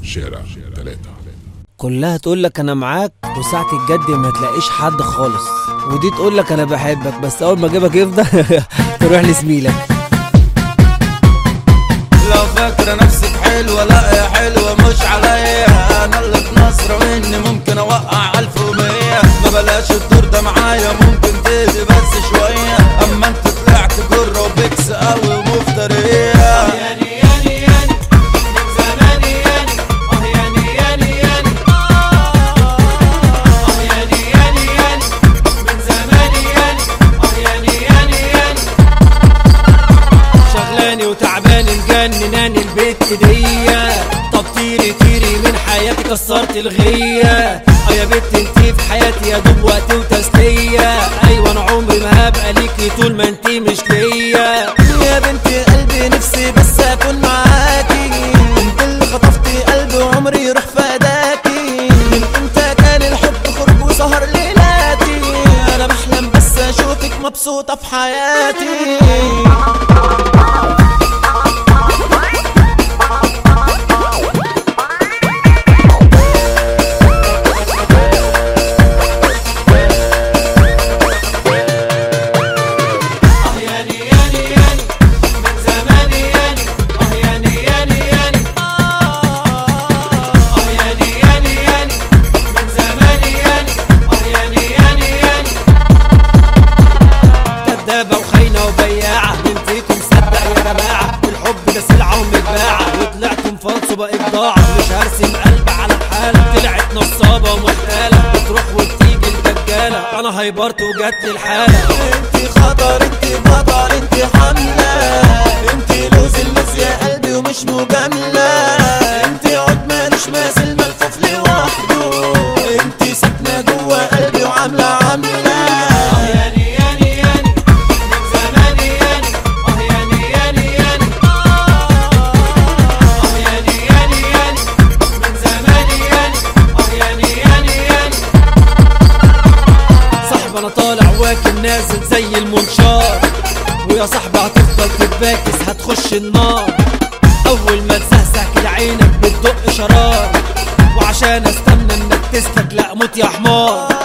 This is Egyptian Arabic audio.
شارع ثلاثة كلها تقول لك انا معاك وساعة الجد ما تلاقيش حد خالص ودي تقول لك انا بحبك بس اول ما اجيبك يفضى تروح لزميلك لو فاكرة نفسك حلوة لا يا حلوة مش عليا انا اللي في نصر مني ممكن اوقع الف ومية ما بلاش الدور ده معايا ممكن تهدي بس شوية اما انت طلعت جرة وبيكس قوي ومفترية ياني ياني ياني من زمان ياني اه ياني ياني ياني اه ياني ياني ياني من زمان ياني اه ياني ياني ياني شغلاني وتعباني مجنناني البت ديا طب طيري طيري من حياتي كسرت الغية اه يا بت انتي في حياتي يا دوب وقت وتسلية ايوه انا عمري ما هبقى ليكي طول ما انتي مش ليا يا بنت قلبي نفسي بس اكون معاكي انت اللي خطفتي قلبي وعمري يروح فداكي من امتى كان الحب خرج وسهر ليلاتي انا بحلم بس اشوفك مبسوطة في حياتي اه ياني ياني ياني من زمان ياني اه ياني ياني ياني اه ياني ياني ياني من زمان ياني اه ياني ياني ياني كدابة وخاينة وبياعة مين فيكم صدق يا جماعة الحب ده سلعة ومتباعة وطلعتم فالصو بقى بضاعة مش هرسم قلب على الحالة طلعت نصابة ومحتالة بتروح وبتيجي الدجالة انا هيبرت وجات لي الحالة انت خطر انت بطل انت حملة انت لوز اللوز يا قلبي ومش مجاملة انت عود مالوش ماسل ملفوف لوحده انت ساكنة جوا قلبي وعاملة عاملة ياني ياني ياني من زمان ياني اه ياني ياني ياني اه ياني ياني ياني من زمان ياني اه ياني ياني ياني صاحب انا طالع واكل نازل زي المنشار ويا صاحبي هتفضل تتباكس هتخش النار اول ما تزهزه كده عينك بتدق شرار وعشان استنى انك تسلك لا موت يا حمار